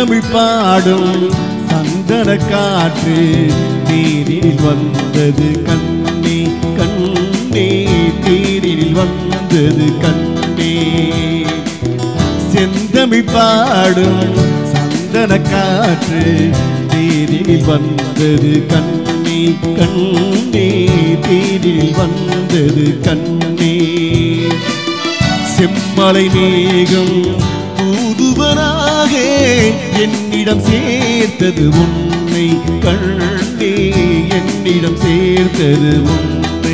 செந்தமிழ் பாடும் சந்தன காற்று நீரில் வந்தது கண்ணே கண்ணே தேரில் வந்தது கண்ணே செந்தமிழ் பாடும் சந்தன காற்று தேரில் வந்தது கண்ணே கண்ணே தேரில் வந்தது கண்ணே செம்மலை மேகம் தூதுவனாக என்னிடம் சேர்த்தது உன்னை கண்ணே என்னிடம் சேர்த்தது உன்னை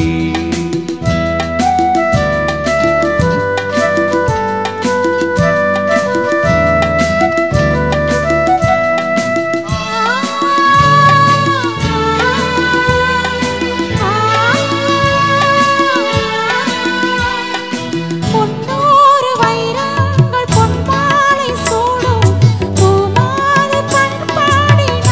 முன்னூறு வைரங்கள் பொன்மாலை சூடும் பூமாலை பண்பாடினார்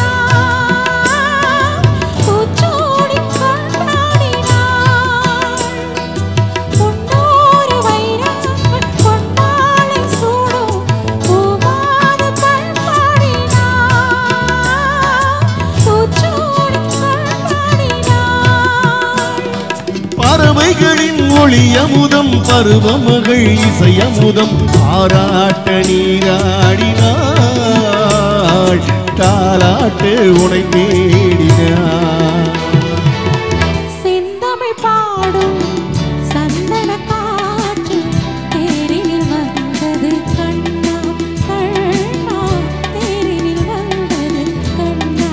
பூச்சூடி கொண்டாடினார் முன்னூறு வைரங்கள் பொன்மாலை சூடும் பூமாலை பண்பாடினார் பூச்சூடி கொண்டாடினார் பறவைகளின் ஒளி அமுதம் பருவமகள் இசையமுதம் பாராட்ட நீராடினாள் தாலாட்டு உனை தேடினாள் செந்தமிழ் பாடும் சந்தன காற்று தேரினில் வந்தது கண்ணா கண்ணா தேரினில் வந்தது கண்ணா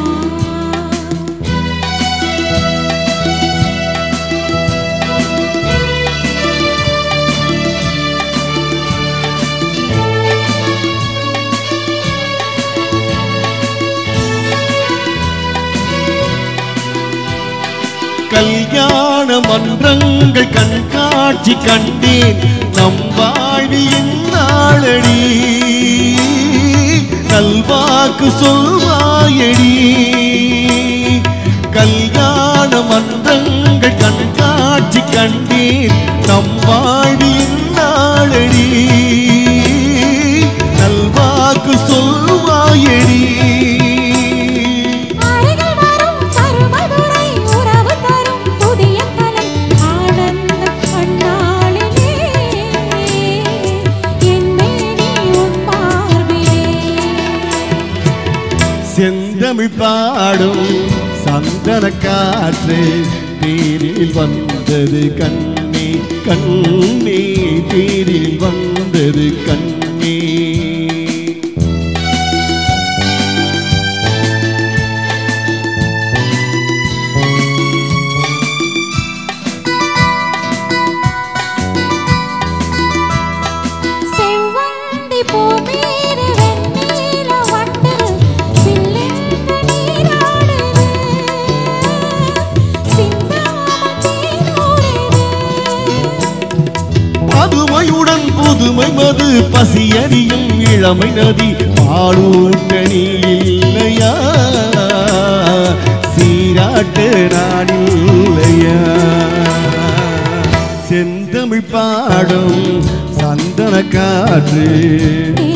கல்யாண மன்றங்கள் கண்காட்சி கண்டேன் நம் வாழ்வில் என்னாளடி நல்வாக்கு சொல்வாயடி கல்யாண மன்றங்கள் கண்காட்சி கண்டேன் நம் வாழ்வில் என்னாளடி நல்வாக்கு சொல்வாயடி அருகில் வரும் கருமதுரை உறவு தரும் புதிய கலை ஆனந்த கண்ணாளிலே என்னை நீ உன் பார்விலே செந்தமிழ் பாடும் சந்தன காற்று தேரில் வந்தது கண்ணே கண்ணே தேரில் வந்தது கண்ணே செவ்வந்தி பூமீது வெண்ணில வண்டு சில்லென்று நீராடுது சிந்தாமல் தேனோடுது பதுமையுடன் புதுமை மது பசியறியும் இளமை நதி பாலூட்ட நீ இல்லையா சீராட்டு நான் இல்லையா செந்தமிழ் பாடும் சந்தன காற்று